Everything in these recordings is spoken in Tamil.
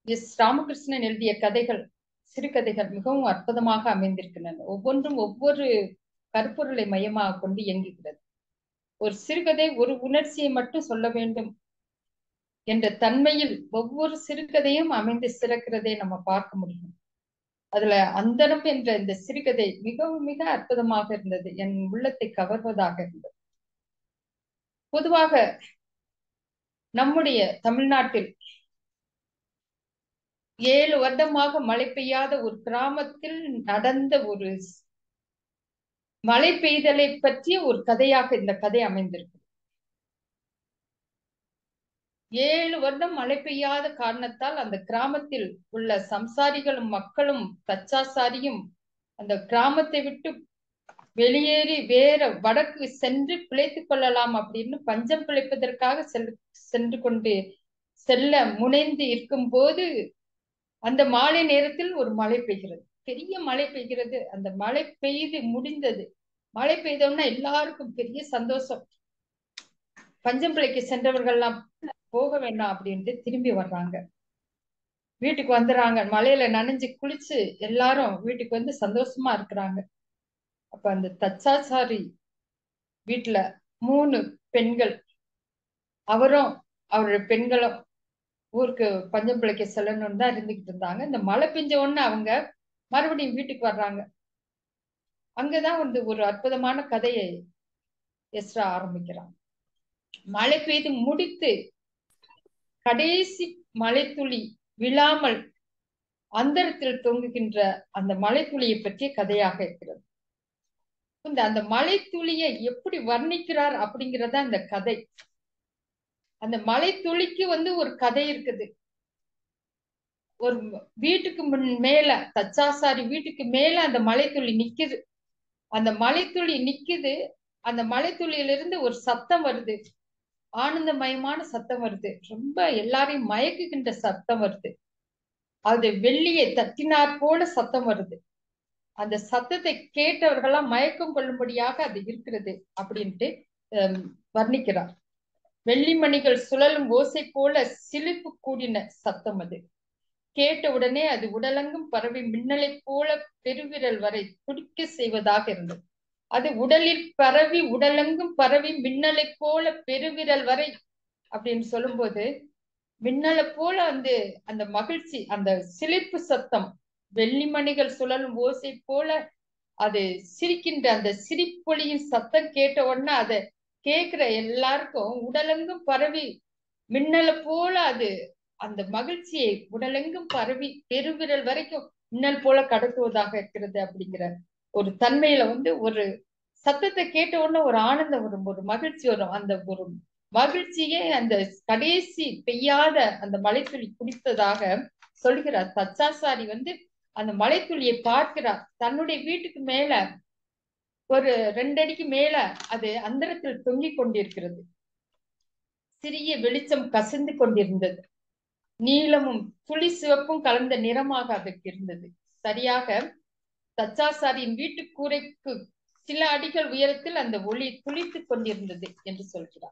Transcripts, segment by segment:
எஸ் ராமகிருஷ்ணன் எழுதிய கதைகள் சிறுகதைகள் மிகவும் அற்புதமாக அமைந்திருக்கின்றன ஒவ்வொன்றும் ஒவ்வொரு கருப்பொருளை மையமாக கொண்டு இயங்குகிறது ஒரு சிறுகதை ஒரு உணர்ச்சியை மட்டும் சொல்ல வேண்டும் என்ற தன்மையில் ஒவ்வொரு சிறுகதையும் அமைந்து சிறக்கிறதை நம்ம பார்க்க முடியும் அதுல அந்தரம் என்ற இந்த சிறுகதை மிகவும் மிக அற்புதமாக இருந்தது என் உள்ளத்தை கவர்வதாக இருந்தது பொதுவாக நம்முடைய தமிழ்நாட்டில் ஏழு வருடமாக மழை பெய்யாத ஒரு கிராமத்தில் நடந்த ஒரு மழை பெய்தலை பற்றிய ஒரு கதையாக இந்த கதை அமைந்திருக்கு ஏழு வருடம் மழை பெய்யாத காரணத்தால் அந்த கிராமத்தில் உள்ள சம்சாரிகளும் மக்களும் தச்சாசாரியும் அந்த கிராமத்தை விட்டு வெளியேறி வேற வடக்கு சென்று பிழைத்துக் கொள்ளலாம் அப்படின்னு பஞ்சம் பிழைப்பதற்காக செல் சென்று கொண்டு செல்ல முனைந்து இருக்கும் போது அந்த மாலை நேரத்தில் ஒரு மழை பெய்கிறது பெரிய மழை பெய்கிறது அந்த மழை பெய்து முடிந்தது மழை பெய்தோம்னா எல்லாருக்கும் பெரிய சந்தோஷம் பஞ்சம் பிழைக்க சென்றவர்கள்லாம் போக வேண்டாம் அப்படின்ட்டு திரும்பி வர்றாங்க வீட்டுக்கு வந்துடுறாங்க மலையில நனைஞ்சு குளிச்சு எல்லாரும் வீட்டுக்கு வந்து சந்தோஷமா இருக்கிறாங்க அப்ப அந்த தச்சாச்சாரி வீட்டுல மூணு பெண்கள் அவரும் அவருடைய பெண்களும் ஊருக்கு பஞ்சம் பிழைக்க செல்லணும்னு தான் இருந்துகிட்டு இருந்தாங்க இந்த மழை பெஞ்ச உடனே அவங்க மறுபடியும் வீட்டுக்கு வர்றாங்க அங்கதான் வந்து ஒரு அற்புதமான கதையை எஸ்ரா ஆரம்பிக்கிறாங்க மழை பெய்து முடித்து கடைசி மலைத்துளி விழாமல் அந்தரத்தில் தொங்குகின்ற அந்த மலைத்துளியை பற்றிய கதையாக இருக்கிறது இந்த அந்த மலைத்துளியை எப்படி வர்ணிக்கிறார் அப்படிங்கிறத அந்த கதை அந்த மலைத்துளிக்கு வந்து ஒரு கதை இருக்குது ஒரு வீட்டுக்கு முன் மேல தச்சாசாரி வீட்டுக்கு மேல அந்த மலைத்துளி நிக்குது அந்த மலைத்துளி நிக்குது அந்த மலைத்துளியிலிருந்து ஒரு சத்தம் வருது ஆனந்தமயமான சத்தம் வருது ரொம்ப எல்லாரையும் மயக்குகின்ற சத்தம் வருது அது வெள்ளியை தட்டினார் போல சத்தம் வருது அந்த சத்தத்தை கேட்டவர்களாம் மயக்கம் கொள்ளும்படியாக அது இருக்கிறது அப்படின்ட்டு வர்ணிக்கிறார் வெள்ளிமணிகள் சுழலும் ஓசை போல சிலிப்பு கூடின சத்தம் அது கேட்ட உடனே அது உடலெங்கும் பரவி மின்னலை போல பெருவிரல் வரை துடிக்க செய்வதாக இருந்தது அது உடலில் பரவி உடலெங்கும் பரவி மின்னலை போல பெருவிரல் வரை அப்படின்னு சொல்லும்போது மின்னலை போல வந்து அந்த மகிழ்ச்சி அந்த சிலிப்பு சத்தம் வெள்ளிமணிகள் சுழலும் ஓசை போல அது சிரிக்கின்ற அந்த சிரிப்பொலியின் சத்தம் கேட்ட உடனே அதை கேட்கிற எல்லாருக்கும் உடலெங்கும் பரவி மின்னலை போல அது அந்த மகிழ்ச்சியை உடலெங்கும் பரவி பெருவிரல் வரைக்கும் மின்னல் போல கடத்துவதாக இருக்கிறது அப்படிங்கிற ஒரு தன்மையில வந்து ஒரு சத்தத்தை கேட்ட உடனே ஒரு ஆனந்தம் வரும் ஒரு மகிழ்ச்சி வரும் அந்த ஒரு மகிழ்ச்சியே அந்த கடைசி பெய்யாத அந்த மலைத்துளி குடித்ததாக சொல்கிறார் தச்சாசாரி வந்து அந்த மலைத்துளியை பார்க்கிறார் தன்னுடைய வீட்டுக்கு மேல ஒரு ரெண்டடிக்கு மேல அது அந்தரத்தில் தொங்கிக் கொண்டிருக்கிறது சிறிய வெளிச்சம் கசிந்து கொண்டிருந்தது நீளமும் துளி சிவப்பும் கலந்த நிறமாக அதற்கு இருந்தது சரியாக தச்சாசாரியின் வீட்டு கூரைக்கு சில அடிகள் உயரத்தில் அந்த ஒளி துளித்துக் கொண்டிருந்தது என்று சொல்கிறார்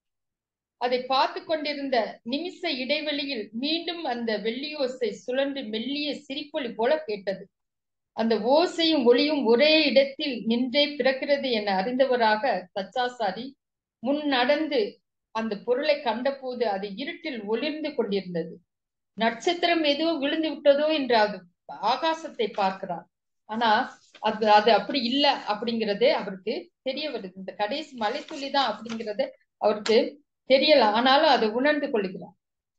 அதை பார்த்து கொண்டிருந்த நிமிஷ இடைவெளியில் மீண்டும் அந்த வெள்ளியோசை சுழன்று மெல்லிய சிரிப்பொலி போல கேட்டது அந்த ஓசையும் ஒளியும் ஒரே இடத்தில் நின்றே பிறக்கிறது என அறிந்தவராக தச்சாசாரி முன் நடந்து அந்த பொருளை கண்டபோது அது இருட்டில் ஒளிர்ந்து கொண்டிருந்தது நட்சத்திரம் எதுவும் விழுந்து விட்டதோ என்று அது ஆகாசத்தை பார்க்கிறார் ஆனா அது அது அப்படி இல்லை அப்படிங்கிறது அவருக்கு தெரிய வருது இந்த கடைசி மலைத்துளி தான் அப்படிங்கிறது அவருக்கு தெரியல ஆனாலும் அதை உணர்ந்து கொள்கிறார்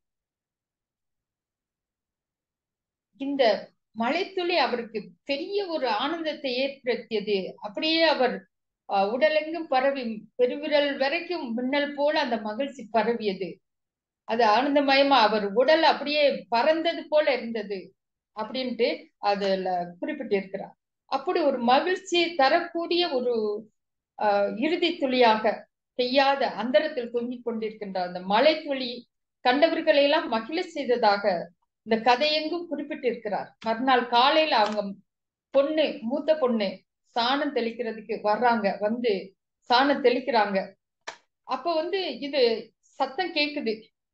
இந்த மலைத்துளி அவருக்கு பெரிய ஒரு ஆனந்தத்தை ஏற்படுத்தியது அப்படியே அவர் உடலெங்கும் பரவி பெருவிரல் வரைக்கும் மின்னல் போல அந்த மகிழ்ச்சி பரவியது அது ஆனந்தமயமா அவர் உடல் அப்படியே பறந்தது போல இருந்தது அப்படின்ட்டு அதுல குறிப்பிட்டு இருக்கிறார் அப்படி ஒரு மகிழ்ச்சியை தரக்கூடிய ஒரு ஆஹ் இறுதி துளியாக பெய்யாத அந்தரத்தில் தொங்கிக் கொண்டிருக்கின்ற அந்த மலை துளி கண்டவர்களை எல்லாம் மகிழ செய்ததாக இந்த கதையெங்கும் குறிப்பிட்டிருக்கிறார் மறுநாள் காலையில அவங்க பொண்ணு மூத்த பொண்ணு சாணம் தெளிக்கிறதுக்கு வர்றாங்க வந்து சாணம் தெளிக்கிறாங்க அப்ப வந்து இது சத்தம் கேக்குது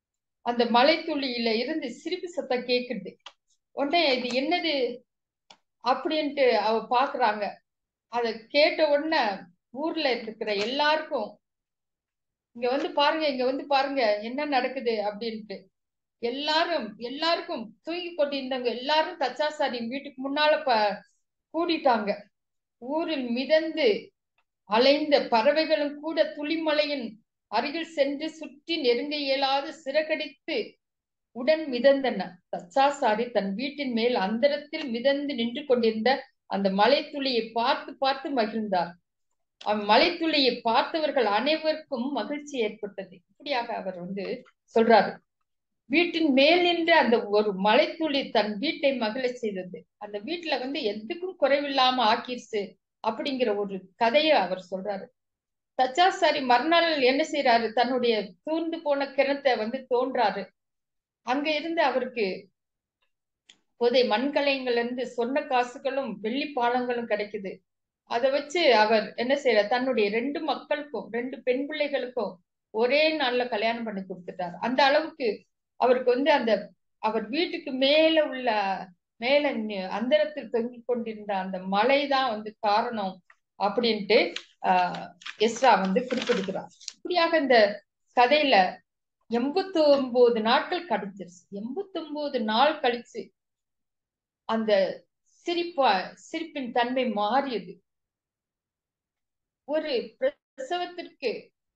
அந்த மலைத்துளியில இருந்து சிரிப்பு சத்தம் கேக்குது உடனே இது என்னது அப்படின்ட்டு அவ பாக்குறாங்க அத கேட்ட உடனே ஊர்ல இருக்கிற எல்லாருக்கும் இங்க வந்து பாருங்க இங்க வந்து பாருங்க என்ன நடக்குது அப்படின்ட்டு எல்லாரும் எல்லாருக்கும் தூங்கி கொண்டிருந்தவங்க எல்லாரும் தச்சாசாரி வீட்டுக்கு முன்னால ப கூடிட்டாங்க ஊரில் மிதந்து அலைந்த பறவைகளும் கூட துளிமலையின் அருகில் சென்று சுற்றி நெருங்க இயலாது சிறகடித்து உடன் மிதந்தன தச்சாசாரி தன் வீட்டின் மேல் அந்தரத்தில் மிதந்து நின்று கொண்டிருந்த அந்த மலைத்துளியை பார்த்து பார்த்து மகிழ்ந்தார் அவன் மலைத்துளியை பார்த்தவர்கள் அனைவருக்கும் மகிழ்ச்சி ஏற்பட்டது இப்படியாக அவர் வந்து சொல்றாரு வீட்டின் மேல் நின்று அந்த ஒரு மலைத்துளி தன் வீட்டை மகிழ செய்தது அந்த வீட்டுல வந்து எதுக்கும் குறைவில்லாம ஆக்கிருச்சு அப்படிங்கிற ஒரு கதையை அவர் சொல்றாரு தச்சாசாரி மறுநாள் என்ன செய்யறாரு தன்னுடைய தூர்ந்து போன கிணத்தை வந்து தோன்றாரு அங்க இருந்து அவருக்கு புதை மண்கலைங்கள்ல இருந்து சொன்ன காசுகளும் வெள்ளி பாலங்களும் கிடைக்குது அதை வச்சு அவர் என்ன செய்யறார் தன்னுடைய ரெண்டு மக்களுக்கும் ரெண்டு பெண் பிள்ளைகளுக்கும் ஒரே நாள்ல கல்யாணம் பண்ணி கொடுத்துட்டார் அந்த அளவுக்கு அவருக்கு வந்து அந்த அவர் வீட்டுக்கு மேல உள்ள மேல அந்தரத்தில் தொங்கிக் கொண்டிருந்த அந்த மலைதான் வந்து காரணம் அப்படின்ட்டு ஆஹ் எஸ்ரா வந்து குறிப்பிடுகிறார் இப்படியாக இந்த கதையில எண்பத்தி ஒன்பது நாட்கள் கழிச்சிருச்சு எண்பத்தி ஒன்பது நாள் கழிச்சு அந்த சிரிப்பா சிரிப்பின் தன்மை மாறியது ஒரு பிரசவத்திற்கு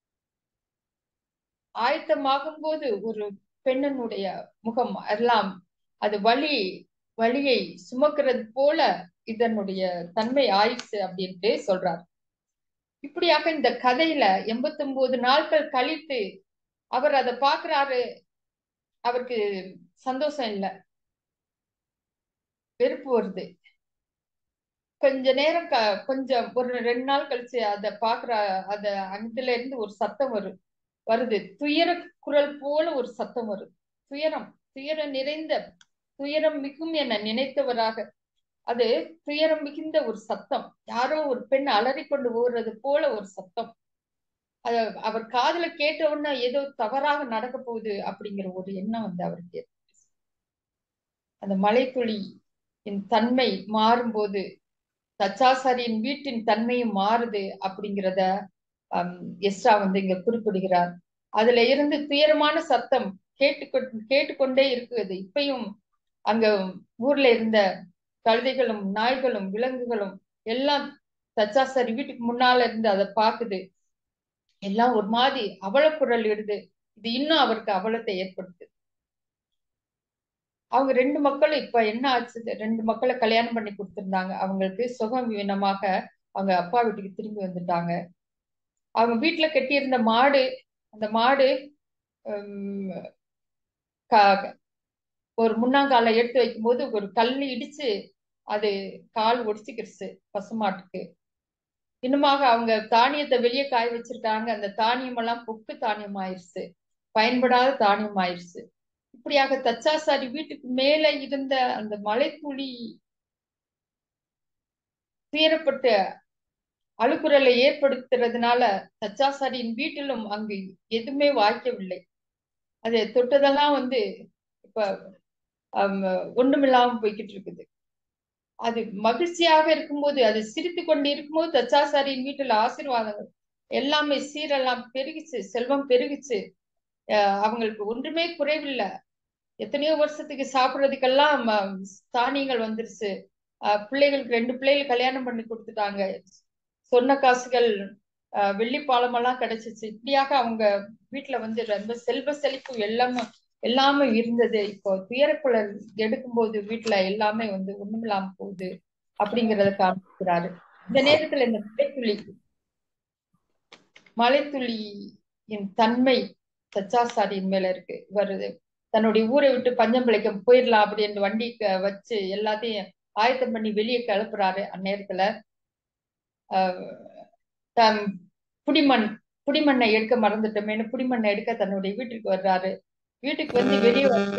ஆயத்தமாகும் போது ஒரு பெண்ணனுடைய முகம் எல்லாம் அது வலி வலியை சுமக்கிறது போல இதனுடைய தன்மை ஆயிடுச்சு அப்படின்ட்டு சொல்றார் இப்படியாக இந்த கதையில எண்பத்தி ஒன்பது நாட்கள் கழித்து அவர் அதை பாக்குறாரு அவருக்கு சந்தோஷம் இல்லை வெறுப்பு வருது கொஞ்ச நேரம் க கொஞ்சம் ஒரு ரெண்டு நாள் கழிச்சு அத பாக்குற அத அங்கத்துல இருந்து ஒரு சத்தம் வரும் வருது துயர குரல் போல ஒரு சத்தம் வரும் துயரம் துயரம் நிறைந்த துயரம் மிகும் என நினைத்தவராக அது துயரம் மிகுந்த ஒரு சத்தம் யாரோ ஒரு பெண் அலறி கொண்டு ஓடுறது போல ஒரு சத்தம் அத அவர் காதுல கேட்ட உடனே ஏதோ தவறாக நடக்க போகுது அப்படிங்கிற ஒரு எண்ணம் வந்து அவருக்கு அந்த மலைத்துளி தன்மை மாறும்போது தச்சாசாரியின் வீட்டின் தன்மையும் மாறுது அப்படிங்கிறத எஸ்ரா வந்து இங்க குறிப்பிடுகிறார் அதுல இருந்து துயரமான சத்தம் கேட்டுக்கொண்டு கேட்டுக்கொண்டே இருக்குது இப்பயும் அங்க ஊர்ல இருந்த கழுதைகளும் நாய்களும் விலங்குகளும் எல்லாம் தச்சாசாரி வீட்டுக்கு முன்னால இருந்து அதை பாக்குது எல்லாம் ஒரு மாதிரி அவல குரல் இடுது இது இன்னும் அவருக்கு அவலத்தை ஏற்படுத்துது அவங்க ரெண்டு மக்களும் இப்ப என்ன ஆச்சு ரெண்டு மக்களை கல்யாணம் பண்ணி கொடுத்திருந்தாங்க அவங்களுக்கு சுகம் வீணமாக அவங்க அப்பா வீட்டுக்கு திரும்பி வந்துட்டாங்க அவங்க வீட்டுல கட்டியிருந்த மாடு அந்த மாடு ஒரு முன்னாங்கால எடுத்து வைக்கும் போது ஒரு கல் இடிச்சு அது கால் ஒடிச்சுக்கிடுச்சு பசுமாட்டுக்கு இன்னுமாக அவங்க தானியத்தை வெளியே காய வச்சிருக்காங்க அந்த தானியம் எல்லாம் பொக்கு தானியம் ஆயிடுச்சு பயன்படாத தானியம் ஆயிடுச்சு இப்படியாக தச்சாசாரி வீட்டுக்கு மேல இருந்த அந்த மலைத்துளி துயரப்பட்ட அழுக்குறலை ஏற்படுத்துறதுனால தச்சாசாரியின் வீட்டிலும் அங்கு எதுவுமே வாய்க்கவில்லை அது தொட்டதெல்லாம் வந்து இப்ப ஒண்ணுமில்லாம போய்கிட்டு இருக்குது அது மகிழ்ச்சியாக இருக்கும்போது அது சிரித்து கொண்டு இருக்கும்போது தச்சாசாரியின் வீட்டுல ஆசீர்வாதங்கள் எல்லாமே சீரெல்லாம் பெருகிச்சு செல்வம் பெருகிச்சு அவங்களுக்கு ஒன்றுமே குறைவில்லை எத்தனையோ வருஷத்துக்கு சாப்பிடுறதுக்கெல்லாம் தானியங்கள் வந்துருச்சு பிள்ளைகளுக்கு ரெண்டு பிள்ளைகள் கல்யாணம் பண்ணி கொடுத்துட்டாங்க சொன்ன காசுகள் வெள்ளி பாலமெல்லாம் கிடைச்சிச்சு இப்படியாக அவங்க வீட்டுல வந்து ரொம்ப செல்வ செழிப்பு எல்லாமே எல்லாமே இருந்தது இப்போ துயரக்குழல் எடுக்கும்போது வீட்டுல எல்லாமே வந்து ஒண்ணுமில்லாம போகுது அப்படிங்கறத காமிக்கிறாரு இந்த நேரத்துல இந்த மலைத்துளி மலைத்துளியின் தன்மை சச்சாசாரியின் மேல இருக்கு வருது தன்னுடைய ஊரை விட்டு பஞ்சம் பிழைக்க போயிடலாம் அப்படின்னு வண்டி வச்சு எல்லாத்தையும் ஆயத்தம் பண்ணி வெளியே கிளப்புறாரு அந்நேரத்துல ஆஹ் புடிமண் புடிமண்ணை எடுக்க மறந்துட்டோமேனு புடிமண்ணை எடுக்க தன்னுடைய வீட்டுக்கு வர்றாரு வீட்டுக்கு வந்து வெளியே வந்து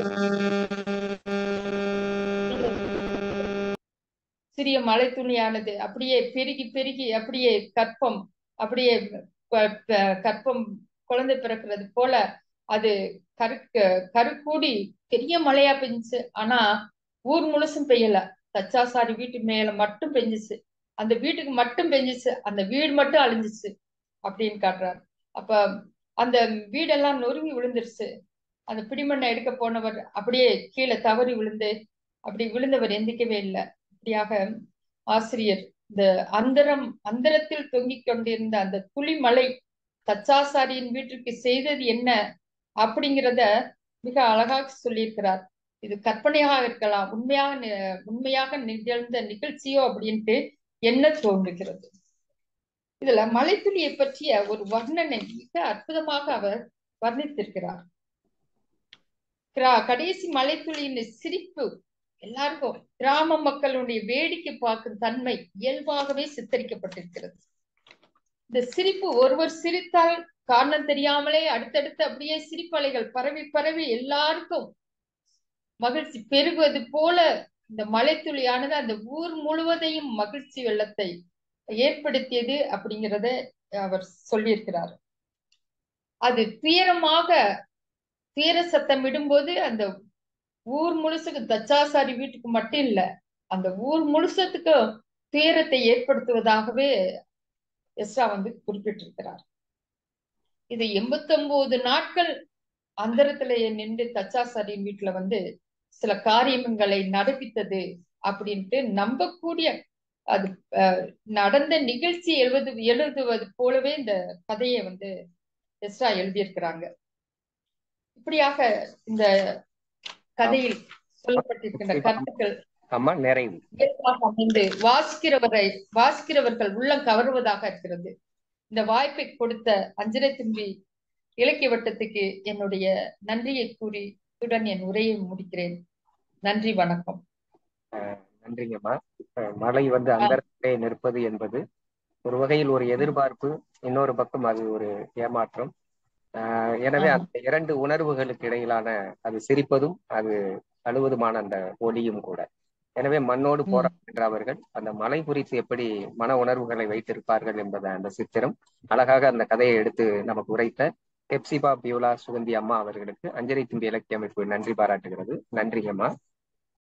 சிறிய மலை துணியானது அப்படியே பெருகி பெருகி அப்படியே கற்பம் அப்படியே கற்பம் குழந்தை பிறக்கிறது போல அது கரு கருக்கூடி பெரிய மழையா பெஞ்சுச்சு ஆனா ஊர் முழுசும் பெய்யல தச்சாசாரி வீட்டு மேல மட்டும் பெஞ்சிச்சு அந்த வீட்டுக்கு மட்டும் பெஞ்சிச்சு அந்த வீடு மட்டும் அழிஞ்சிச்சு அப்படின்னு காட்டுறாரு அப்ப அந்த வீடெல்லாம் நொறுங்கி விழுந்துருச்சு அந்த பிடிமண்ணை எடுக்க போனவர் அப்படியே கீழே தவறி விழுந்து அப்படி விழுந்தவர் எந்திக்கவே இல்லை இப்படியாக ஆசிரியர் இந்த அந்தரம் அந்தரத்தில் தொங்கிக் கொண்டிருந்த அந்த துளிமலை தச்சாசாரியின் வீட்டிற்கு செய்தது என்ன அப்படிங்கிறத மிக அழகாக சொல்லியிருக்கிறார் இது கற்பனையாக இருக்கலாம் உண்மையாக உண்மையாக நிகழ்ந்த நிகழ்ச்சியோ அப்படின்ட்டு என்ன தோன்றுகிறது இதுல மலைத்துளியை பற்றிய ஒரு வர்ணனை மிக அற்புதமாக அவர் வர்ணித்திருக்கிறார் கடைசி மலைத்துளியின் சிரிப்பு எல்லாருக்கும் கிராம மக்களுடைய வேடிக்கை பார்க்கும் தன்மை இயல்பாகவே சித்தரிக்கப்பட்டிருக்கிறது இந்த சிரிப்பு ஒருவர் சிரித்தால் காரணம் தெரியாமலே அடுத்தடுத்து அப்படியே சிரிப்பலைகள் பரவி பரவி எல்லாருக்கும் மகிழ்ச்சி பெருகுவது போல இந்த மலைத்துளியானது அந்த ஊர் முழுவதையும் மகிழ்ச்சி வெள்ளத்தை ஏற்படுத்தியது அப்படிங்கிறத அவர் சொல்லியிருக்கிறார் அது துயரமாக துயர சத்தம் இடும்போது அந்த ஊர் முழுசுக்கு தச்சாசாரி வீட்டுக்கு மட்டும் இல்ல அந்த ஊர் முழுசத்துக்கு துயரத்தை ஏற்படுத்துவதாகவே எஸ்ரா வந்து குறிப்பிட்டிருக்கிறார் இது எண்பத்தி ஒன்பது நாட்கள் அந்தரத்துல நின்று தச்சாசாரியின் வீட்டுல வந்து சில காரியங்களை நடப்பித்தது அப்படின்ட்டு நம்பக்கூடிய அது நடந்த நிகழ்ச்சி எழுவது எழுதுவது போலவே இந்த கதையை வந்து எஸ்ரா எழுதியிருக்கிறாங்க இப்படியாக இந்த கதையில் சொல்லப்பட்டிருக்கின்ற கருத்துக்கள் அம்மா நிறைவு அமைந்து வாசிக்கிறவரை வாசிக்கிறவர்கள் உள்ளம் கவருவதாக இருக்கிறது இந்த வாய்ப்பை கொடுத்த அஞ்சலை தும்பி இலக்கிய வட்டத்துக்கு என்னுடைய நன்றியை கூறி இத்துடன் என் உரையை முடிக்கிறேன் நன்றி வணக்கம் நன்றிங்கம்மா மழை வந்து அந்தரத்திலே நிற்பது என்பது ஒரு வகையில் ஒரு எதிர்பார்ப்பு இன்னொரு பக்கம் அது ஒரு ஏமாற்றம் எனவே அந்த இரண்டு உணர்வுகளுக்கு இடையிலான அது சிரிப்பதும் அது அழுவதுமான அந்த ஒளியும் கூட எனவே மண்ணோடு போராடுகின்றவர்கள் அந்த மலை குறித்து எப்படி மன உணர்வுகளை வைத்திருப்பார்கள் என்பதை அந்த சித்திரம் அழகாக அந்த கதையை எடுத்து நமக்கு உரைத்த கெப்சிபா பியூலா சுகந்தி அம்மா அவர்களுக்கு அஞ்சலி தும்பி இலக்கிய அமைப்பு நன்றி பாராட்டுகிறது நன்றி அம்மா